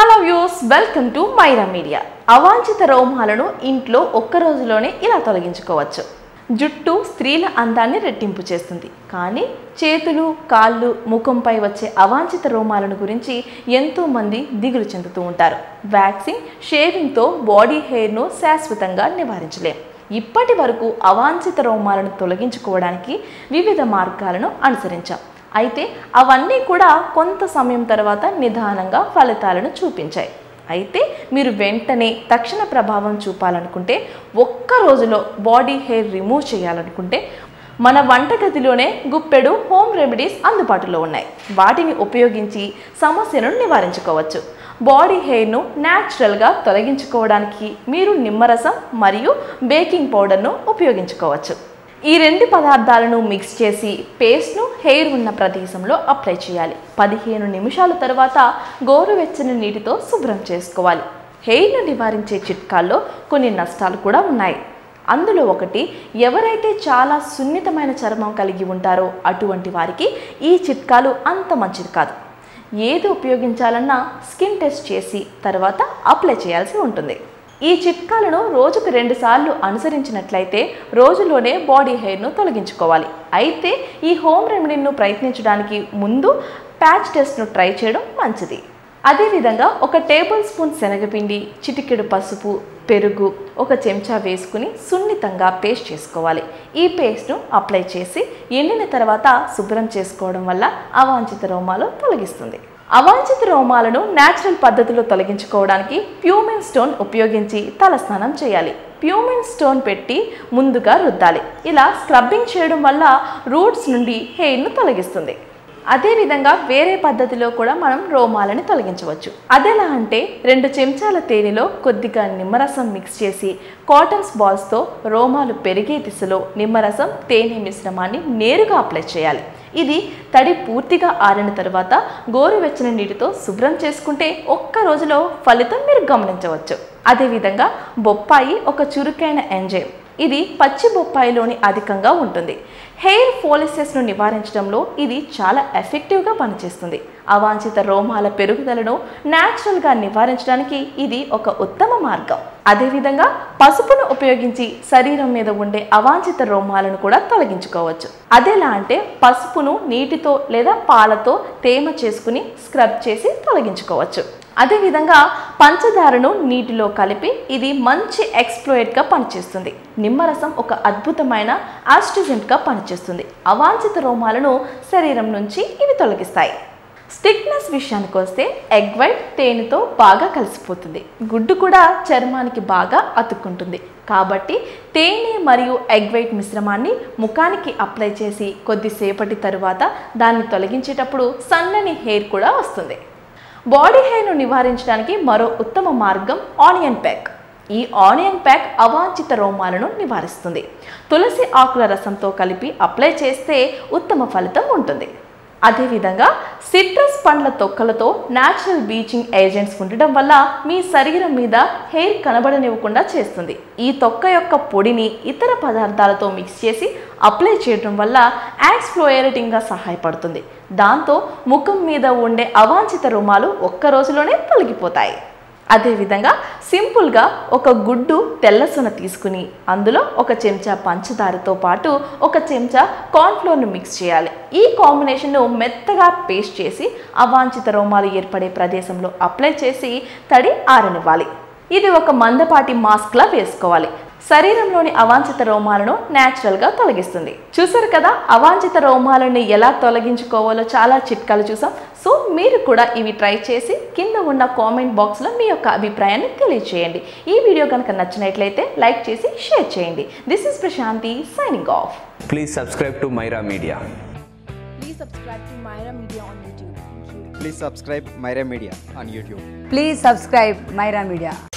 Hello views welcome to Myra media అవాంఛిత రోమాలను ఇంట్లో ఒక్క రోజులోనే ఇలా తొలగించుకోవచ్చు జుట్టు స్త్రీల అందాన్ని రెట్టింపు చేస్తుంది కానీ చేతులు కాళ్ళు ముఖంపై వచ్చే అవాంఛిత రోమాలను గురించి ఎంతో మంది దిగులు చెందుతూ ఉంటారు వ్యాక్సింగ్ షేవింగ్తో బాడీ హెయిర్ను శాశ్వతంగా నివారించలేం ఇప్పటి వరకు అవాంఛిత రోమాలను తొలగించుకోవడానికి వివిధ మార్గాలను అనుసరించాం అయితే అవన్నీ కూడా కొంత సమయం తర్వాత నిదానంగా ఫలితాలను చూపించాయి అయితే మీరు వెంటనే తక్షణ ప్రభావం చూపాలనుకుంటే ఒక్క రోజులో బాడీ హెయిర్ రిమూవ్ చేయాలనుకుంటే మన వంటగదిలోనే గుప్పెడు హోమ్ రెమెడీస్ అందుబాటులో ఉన్నాయి వాటిని ఉపయోగించి సమస్యను నివారించుకోవచ్చు బాడీ హెయిర్ను న్యాచురల్గా తొలగించుకోవడానికి మీరు నిమ్మరసం మరియు బేకింగ్ పౌడర్ను ఉపయోగించుకోవచ్చు ఈ రెండు పదార్థాలను మిక్స్ చేసి పేస్ట్ను హెయిర్ ఉన్న ప్రదేశంలో అప్లై చేయాలి పదిహేను నిమిషాల తర్వాత గోరువెచ్చని నీటితో శుభ్రం చేసుకోవాలి హెయిర్ను నివారించే చిట్కాల్లో కొన్ని నష్టాలు కూడా ఉన్నాయి అందులో ఒకటి ఎవరైతే చాలా సున్నితమైన చర్మం కలిగి ఉంటారో అటువంటి వారికి ఈ చిట్కాలు అంత మంచిది కాదు ఏది ఉపయోగించాలన్నా స్కిన్ టెస్ట్ చేసి తర్వాత అప్లై చేయాల్సి ఉంటుంది ఈ చిట్కాలను రోజుకు రెండు సార్లు అనుసరించినట్లయితే రోజులోనే బాడీ హెయిర్ను తొలగించుకోవాలి అయితే ఈ హోమ్ రెమెడీను ప్రయత్నించడానికి ముందు ప్యాచ్ టెస్ట్ను ట్రై చేయడం మంచిది అదేవిధంగా ఒక టేబుల్ స్పూన్ శనగపిండి చిటికెడు పసుపు పెరుగు ఒక చెంచా వేసుకుని సున్నితంగా పేస్ట్ చేసుకోవాలి ఈ పేస్ట్ను అప్లై చేసి ఎండిన తర్వాత శుభ్రం చేసుకోవడం వల్ల అవాంఛిత రోమాలు తొలగిస్తుంది అవాంఛిత రోమాలను న్యాచురల్ పద్ధతిలో తొలగించుకోవడానికి ప్యూమిన్ స్టోన్ ఉపయోగించి తలస్నానం చేయాలి ప్యూమిన్ స్టోన్ పెట్టి ముందుగా రుద్దాలి ఇలా స్క్రబ్బింగ్ చేయడం వల్ల రూట్స్ నుండి హెయిర్ను తొలగిస్తుంది అదేవిధంగా వేరే పద్ధతిలో కూడా మనం రోమాలని తొలగించవచ్చు అదెలా అంటే రెండు చెంచాల తేనెలో కొద్దిగా నిమ్మరసం మిక్స్ చేసి కాటన్స్ బాల్స్తో రోమాలు పెరిగే దిశలో నిమ్మరసం తేనె మిశ్రమాన్ని నేరుగా అప్లై చేయాలి ఇది తడి పూర్తిగా ఆరిన తర్వాత గోరువెచ్చని నీటితో శుభ్రం చేసుకుంటే ఒక్క రోజులో ఫలితం మీరు గమనించవచ్చు అదేవిధంగా బొప్పాయి ఒక చురుకైన ఎంజైమ్ ఇది పచ్చి బొప్పాయిలోని అధికంగా ఉంటుంది హెయిర్ ఫోలిసెస్ను నివారించడంలో ఇది చాలా ఎఫెక్టివ్గా పనిచేస్తుంది అవాంఛిత రోమాల పెరుగుదలను న్యాచురల్గా నివారించడానికి ఇది ఒక ఉత్తమ మార్గం అదేవిధంగా పసుపును ఉపయోగించి శరీరం మీద ఉండే అవాంఛిత రోమాలను కూడా తొలగించుకోవచ్చు అదెలా అంటే పసుపును నీటితో లేదా పాలతో తేమ చేసుకుని స్క్రబ్ చేసి తొలగించుకోవచ్చు అదేవిధంగా పంచదారను నీటిలో కలిపి ఇది మంచి ఎక్స్ప్లోయిడ్గా పనిచేస్తుంది నిమ్మరసం ఒక అద్భుతమైన ఆస్ట్రిజెంట్గా పనిచేస్తుంది అవాంఛిత రోమాలను శరీరం నుంచి ఇవి తొలగిస్తాయి స్టిక్నెస్ విషయానికి వస్తే ఎగ్ వైట్ తేనెతో బాగా కలిసిపోతుంది గుడ్డు కూడా చర్మానికి బాగా అతుక్కుంటుంది కాబట్టి తేనె మరియు ఎగ్ వైట్ మిశ్రమాన్ని ముఖానికి అప్లై చేసి కొద్దిసేపటి తరువాత దాన్ని తొలగించేటప్పుడు సన్నని హెయిర్ కూడా వస్తుంది బాడీ హెయిర్ను నివారించడానికి మరో ఉత్తమ మార్గం ఆనియన్ ప్యాక్ ఈ ఆనియన్ ప్యాక్ అవాంఛిత రోమాలను నివారిస్తుంది తులసి ఆకుల రసంతో కలిపి అప్లై చేస్తే ఉత్తమ ఫలితం ఉంటుంది అదేవిధంగా సిట్రస్ పండ్ల తొక్కలతో న్యాచురల్ బీచింగ్ ఏజెంట్స్ ఉండడం వల్ల మీ శరీరం మీద హెయిర్ కనబడనివ్వకుండా చేస్తుంది ఈ తొక్క యొక్క పొడిని ఇతర పదార్థాలతో మిక్స్ చేసి అప్లై చేయడం వల్ల యాక్స్ఫ్లోయరేటింగ్గా సహాయపడుతుంది దాంతో ముఖం మీద ఉండే అవాంఛిత రుమాలు ఒక్క రోజులోనే తొలగిపోతాయి అదేవిధంగా సింపుల్గా ఒక గుడ్డు తెల్లసొన తీసుకుని అందులో ఒక చెంచా పంచదారతో పాటు ఒక చెంచా కార్న్ఫ్లోర్ను మిక్స్ చేయాలి ఈ కాంబినేషన్ను మెత్తగా పేస్ట్ చేసి అవాంఛిత రోమాలు ఏర్పడే ప్రదేశంలో అప్లై చేసి తడి ఆరనివ్వాలి ఇది ఒక మందపాటి మాస్క్లా వేసుకోవాలి శరీరంలోని అవాంఛిత రోమాలను న్యాచురల్గా తొలగిస్తుంది చూసారు కదా అవాంఛిత రోమాలను ఎలా తొలగించుకోవాలో చాలా చిట్కాలు చూసాం సో మీరు కూడా ఇవి ట్రై చేసి కింద ఉన్న కామెంట్ బాక్స్లో మీ యొక్క అభిప్రాయాన్ని తెలియచేయండి ఈ వీడియో కనుక నచ్చినట్లయితే లైక్ చేసి షేర్ చేయండి this is Prashanthi signing off Please subscribe to Myra Media. Please subscribe to Myra Media on YouTube. Thank you. Please subscribe Myra Media on YouTube. Please subscribe Myra Media.